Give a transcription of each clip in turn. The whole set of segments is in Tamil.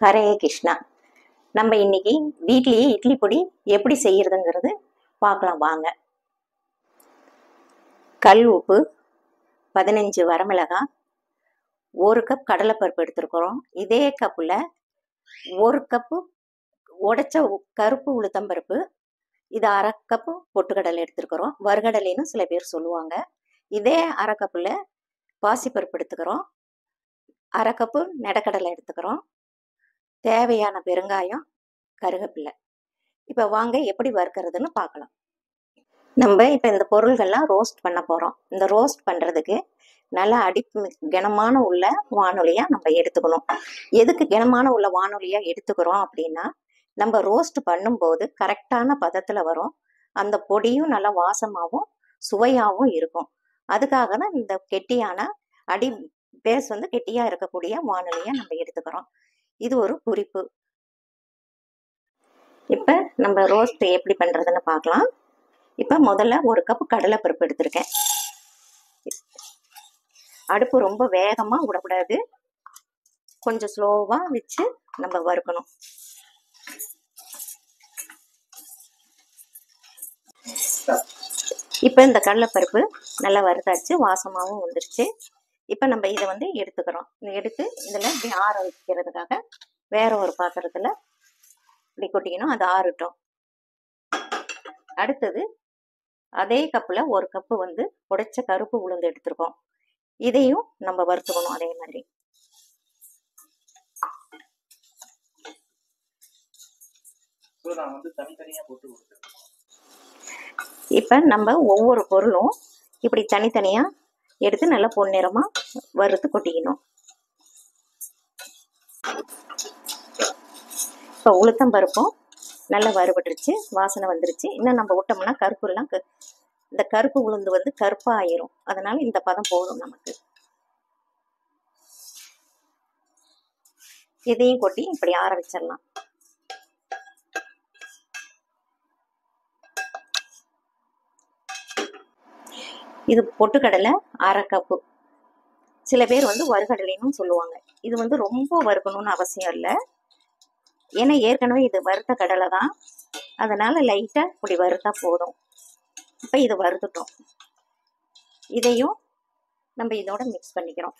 ஹரே கிருஷ்ணா நம்ம இன்னைக்கு வீட்லேயே இட்லி பொடி எப்படி செய்யறதுங்கிறது பார்க்கலாம் வாங்க கல் உப்பு பதினஞ்சு வரமிளகாய் ஒரு கப் கடலைப்பருப்பு எடுத்துருக்குறோம் இதே கப்பில் ஒரு கப்பு உடைச்ச உ- கருப்பு உளுத்தம்பருப்பு இது அரை கப்பு பொட்டுக்கடலை எடுத்துருக்குறோம் வறுகடலைன்னு சில பேர் சொல்லுவாங்க இதே அரை கப்பில் பாசிப்பருப்பு எடுத்துக்கிறோம் அரை கப்பு நெடக்கடலை எடுத்துக்கிறோம் தேவையான பெருங்காயம் கருவேப்பிலை இப்போ வாங்க எப்படி வறுக்கிறதுன்னு பார்க்கலாம் நம்ம இப்போ இந்த பொருள்கள்லாம் ரோஸ்ட் பண்ண போகிறோம் இந்த ரோஸ்ட் பண்ணுறதுக்கு நல்லா அடிப்பு கனமான உள்ள வானொலியாக நம்ம எடுத்துக்கணும் எதுக்கு கனமான உள்ள வானொலியாக எடுத்துக்கிறோம் அப்படின்னா நம்ம ரோஸ்ட் பண்ணும்போது கரெக்டான பதத்தில் வரும் அந்த பொடியும் நல்லா வாசமாகவும் சுவையாகவும் இருக்கும் அதுக்காக தான் இந்த கெட்டியான அடி பேஸ் வந்து கெட்டியாக இருக்கக்கூடிய வானொலியாக நம்ம எடுத்துக்கிறோம் இது ஒரு குறிப்பு இப்போ நம்ம ரோஸ்ட் எப்படி பண்ணுறதுன்னு பார்க்கலாம் இப்போ முதல்ல ஒரு கப் கடலைப்பருப்பு எடுத்திருக்கேன் அடுப்பு ரொம்ப வேகமாக விடக்கூடாது கொஞ்சம் ஸ்லோவாக வச்சு நம்ம வறுக்கணும் இப்போ இந்த கடலைப்பருப்பு நல்லா வறுத்தாச்சு வாசமாகவும் வந்துருச்சு இப்போ நம்ம இதை வந்து எடுத்துக்கிறோம் இதை எடுத்து இதில் இப்படி ஆற வைக்கிறதுக்காக வேற ஒரு பாத்திரத்தில் இப்படி கொட்டிக்கணும் அது ஆறட்டும் அடுத்தது அதே கப்பில் ஒரு கப்பு வந்து உடைச்ச கருப்பு உளுந்து எடுத்திருக்கோம் இதையும் நம்ம வறுத்துக்கணும் அதே மாதிரி ஸோ நான் வந்து தனித்தனியாக போட்டு கொடுத்துருக்கேன் இப்போ நம்ம ஒவ்வொரு பொருளும் இப்படி தனித்தனியாக எடுத்து நல்லா பொன்னிறமாக வறுத்து கொட்டிக்கணும் இப்போ உளுத்தம் பருப்பும் நல்லா வறுபட்டுருச்சு வாசனை வந்துருச்சு இன்னும் நம்ம விட்டோம்னா கருப்புலாம் க- இந்த கருப்பு உளுந்து வந்து கருப்பாக ஆயிரும் அதனால இந்த பதம் போதும் நமக்கு இதையும் கொட்டி இப்படி ஆற வச்சிடலாம் இது பொட்டுக்கடலை அரை கப்பு சில பேர் வந்து வறுகடலைன்னு சொல்லுவாங்க இது வந்து ரொம்ப வறுக்கணும்னு அவசியம் இல்லை ஏன்னா ஏற்கனவே இது வறுத்த கடலை தான் அதனால லைட்டாக இப்படி வறுத்தா போதும் இப்போ இதை வறுத்துட்டோம் இதையும் நம்ம இதோட மிக்ஸ் பண்ணிக்கிறோம்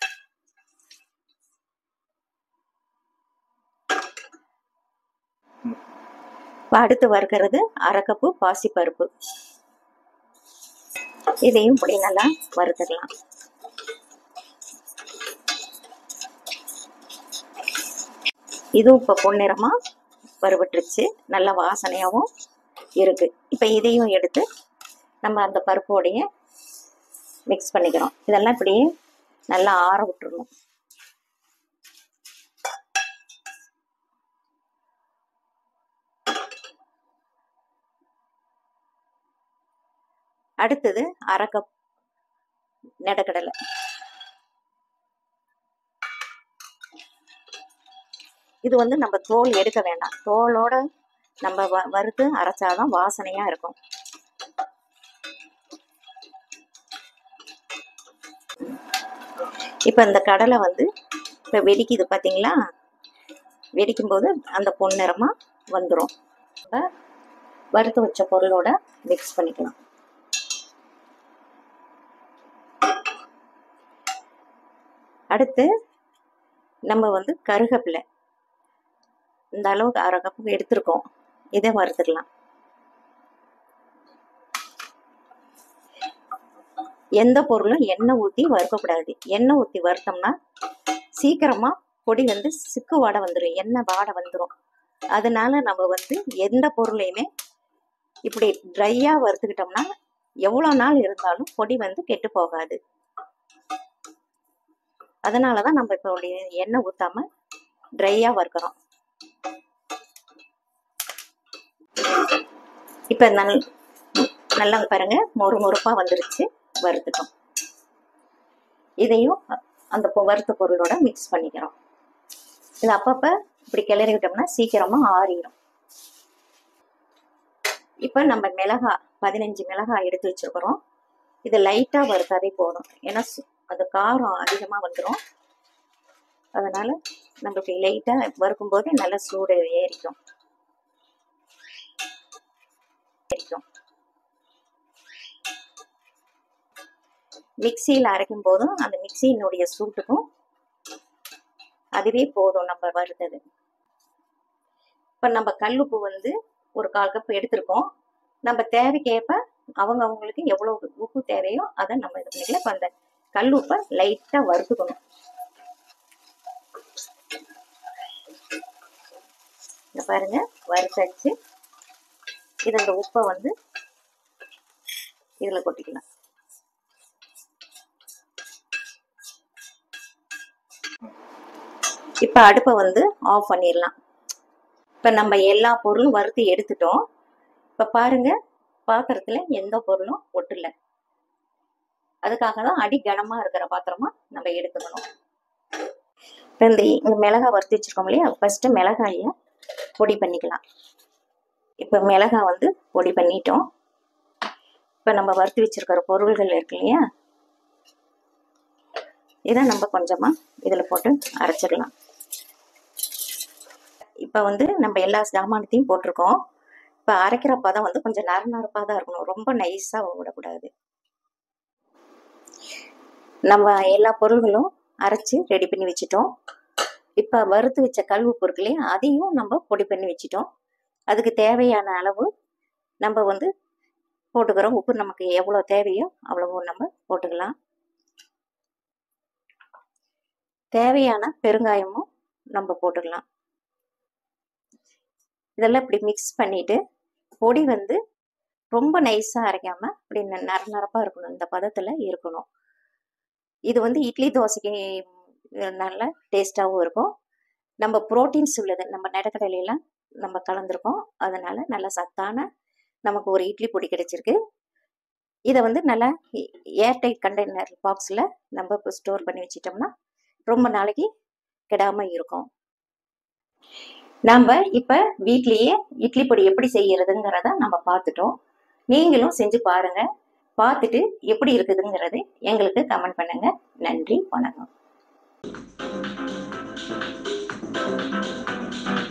இப்போ அடுத்து வறுக்கிறது அரை கப்பு பாசிப்பருப்பு இதையும் இப்படி நல்லா வறுத்துக்கலாம் இதுவும் இப்போ பொன்னிறமாக வறுபட்டுருச்சு நல்ல வாசனையாகவும் இருக்கு இப்போ இதையும் எடுத்து நம்ம அந்த பருப்போடைய மிக்ஸ் பண்ணிக்கிறோம் இதெல்லாம் இப்படியே நல்லா ஆற விட்டுறணும் அடுத்தது அரை கப் நெடக்கடலை இது வந்து நம்ம தோல் எடுக்க வேண்டாம் தோலோட நம்ம வ வறுத்து அரைச்சாதான் வாசனையா இருக்கும் இப்போ இந்த கடலை வந்து இப்போ வெடிக்குது பார்த்தீங்களா வெடிக்கும் போது அந்த பொன்னிறமா வந்துடும் இப்போ வறுத்து வச்ச பொருளோட மிக்ஸ் பண்ணிக்கலாம் அடுத்து நம்ம வந்து கருகப்பிலை இந்த அளவுக்கு அரை கப்பு எடுத்திருக்கோம் இதை வறுத்துக்கலாம் எந்த பொருளும் எண்ணெய் ஊற்றி வறுக்கக்கூடாது எண்ணெய் ஊற்றி வறுத்தோம்னா சீக்கிரமா பொடி வந்து சிக்கு வாடை வந்துடும் எண்ணெய் வாடை வந்துடும் அதனால நம்ம வந்து எந்த பொருளையுமே இப்படி ட்ரையாக வறுத்துக்கிட்டோம்னா எவ்வளோ நாள் இருந்தாலும் பொடி வந்து கெட்டு போகாது அதனால தான் நம்ம இப்போ எண்ணெய் ஊற்றாம ட்ரையாக வறுக்கிறோம் இப்போ நல் நல்லா பாருங்க மொறு மொறுப்பாக வந்துருச்சு வறுத்துட்டோம் இதையும் அ- அந்த பொ- வறுத்த பொருளோட மிக்ஸ் பண்ணிக்கிறோம் இது அப்பப்போ இப்படி கிளறி விட்டோம்னா சீக்கிரமாக ஆறிடும் இப்போ நம்ம மிளகாய் பதினஞ்சு மிளகாய் எடுத்து வச்சிருக்கிறோம் இது லைட்டாக வறுத்தாவே போதும் ஏன்னா சு- அது காரம் அதிகமாக வந்துடும் அதனால் நம்மளுக்கு லைட்டாக வறுக்கும்போது நல்லா சூடு ஏறிக்கும் ஏறிக்கும் மிக்சியில் அரைக்கும் போதும் அந்த மிக்சியினுடைய சூட்டுக்கும் அதுவே போதும் நம்ம வறுத்தது இப்போ நம்ம கல்லுப்பு வந்து ஒரு கால் கப் எடுத்திருக்கோம் நம்ம தேவைக்கேற்ப அவங்க அவங்களுக்கு எவ்வளோ உப்பு தேவையோ அதை நம்ம இது பண்ணிக்கலாம் இப்போ அந்த கல் உப்பை லைட்டாக வறுத்துக்கணும் இங்க பாருங்க வறுத்தாச்சு இது அந்த உப்பை வந்து இதில் கொட்டிக்கலாம் இப்போ அடுப்பை வந்து ஆஃப் பண்ணிடலாம் இப்போ நம்ம எல்லா பொருளும் வறுத்து எடுத்துட்டோம் இப்போ பாருங்க பாத்திரத்தில் எந்த பொருளும் ஒட்டல அதுக்காக தான் அடி கனமாக இருக்கிற பாத்திரமா நம்ம எடுத்துக்கணும் இப்போ இந்த இங்கே மிளகாய் வறுத்து வச்சிருக்கோம் இல்லையா ஃபஸ்ட்டு மிளகாயை பொடி பண்ணிக்கலாம் இப்போ மிளகாய் வந்து பொடி பண்ணிட்டோம் இப்போ நம்ம வறுத்து வச்சிருக்கிற பொருள்கள் இருக்கு இல்லையா இதை நம்ம கொஞ்சமாக இதில் போட்டு அரைச்சிடலாம் இப்போ வந்து நம்ம எல்லா சாமானத்தையும் போட்டிருக்கோம் இப்போ அரைக்கிற பதம் வந்து கொஞ்சம் நர நரப்பாக தான் இருக்கணும் ரொம்ப நைஸாக விடக்கூடாது நம்ம எல்லா பொருள்களும் அரைச்சி ரெடி பண்ணி வச்சிட்டோம் இப்போ வறுத்து வச்ச கல் உப்பு இருக்கு இல்லையா அதையும் நம்ம பொடி பண்ணி வச்சிட்டோம் அதுக்கு தேவையான அளவு நம்ம வந்து போட்டுக்கிறோம் உப்பு நமக்கு எவ்வளோ தேவையோ அவ்வளவோ நம்ம போட்டுக்கலாம் தேவையான பெருங்காயமும் நம்ம போட்டுக்கலாம் இதெல்லாம் இப்படி மிக்ஸ் பண்ணிட்டு பொடி வந்து ரொம்ப நைஸாக அரைக்காம இப்படி ந- நர நரப்பாக இருக்கணும் இந்த பதத்தில் இருக்கணும் இது வந்து இட்லி தோசைக்கு அஹ், நல்ல டேஸ்ட்டாகவும் இருக்கும் நம்ம ப்ரோட்டீன்ஸ் உள்ளது நம்ம நிலக்கடலையெல்லாம் நம்ம கலந்துருக்கோம் அதனால நல்ல சத்தான நமக்கு ஒரு இட்லி பொடி கிடைச்சிருக்கு இதை வந்து நல்லா ஏர்டைட் கண்டெய்னர் பாக்ஸில் நம்ம இப்போ ஸ்டோர் பண்ணி வச்சிட்டோம்னா ரொம்ப நாளைக்கு கெடாமல் இருக்கும் நம்ம இப்போ வீட்லேயே இட்லி பொடி எப்படி செய்யறதுங்கிறத நம்ம பார்த்துட்டோம் நீங்களும் செஞ்சு பாருங்க பார்த்துட்டு எப்படி இருக்குதுங்கிறது எங்களுக்கு கமெண்ட் பண்ணுங்க நன்றி வணக்கம்